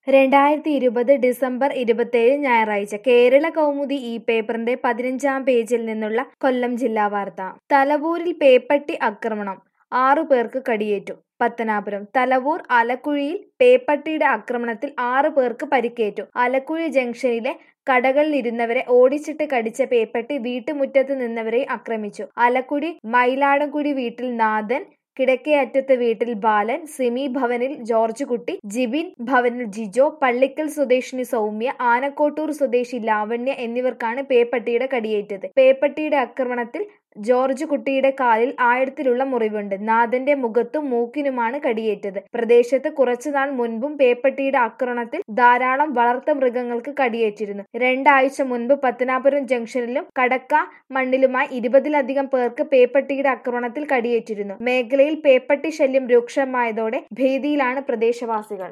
രണ്ടായിരത്തി ഇരുപത് ഡിസംബർ ഇരുപത്തേഴ് ഞായറാഴ്ച കേരള കൗമുദി ഈ പേപ്പറിന്റെ പതിനഞ്ചാം പേജിൽ നിന്നുള്ള കൊല്ലം ജില്ലാ വാർത്ത തലവൂരിൽ പേപ്പട്ടി ആക്രമണം ആറു പേർക്ക് കടിയേറ്റു പത്തനാപുരം തലവൂർ അലക്കുഴിയിൽ പേപ്പട്ടിയുടെ ആക്രമണത്തിൽ ആറു പേർക്ക് പരിക്കേറ്റു അലക്കുഴി ജംഗ്ഷനിലെ കടകളിലിരുന്നവരെ ഓടിച്ചിട്ട് കടിച്ച പേപ്പട്ടി വീട്ടുമുറ്റത്ത് നിന്നവരെ ആക്രമിച്ചു അലക്കുടി മയിലാടൻകുടി വീട്ടിൽ നാഥൻ കിഴക്കേയറ്റത്ത് വീട്ടിൽ ബാലൻ സിമി ഭവനിൽ ജോർജ് കുട്ടി ജിബിൻ ഭവനിൽ ജിജോ പള്ളിക്കൽ സ്വദേശിനി സൗമ്യ ആനക്കോട്ടൂർ സ്വദേശി ലാവണ്യ എന്നിവർക്കാണ് പേപ്പട്ടിയുടെ കടിയേറ്റത് പേപ്പട്ടിയുടെ ആക്രമണത്തിൽ ജോർജ് കുട്ടിയുടെ കാലിൽ ആഴത്തിലുള്ള മുറിവുണ്ട് നാഥന്റെ മുഖത്തും മൂക്കിനുമാണ് കടിയേറ്റത് പ്രദേശത്ത് കുറച്ചുനാൾ മുൻപും പേപ്പട്ടിയുടെ ആക്രമണത്തിൽ ധാരാളം വളർത്ത മൃഗങ്ങൾക്ക് കടിയേറ്റിരുന്നു രണ്ടാഴ്ച മുൻപ് പത്തനാപുരം ജംഗ്ഷനിലും കടക്ക മണ്ണിലുമായി ഇരുപതിലധികം പേർക്ക് പേപ്പട്ടിയുടെ ആക്രമണത്തിൽ കടിയേറ്റിരുന്നു മേഖലയിൽ പേപ്പട്ടി ശല്യം രൂക്ഷമായതോടെ ഭീതിയിലാണ് പ്രദേശവാസികൾ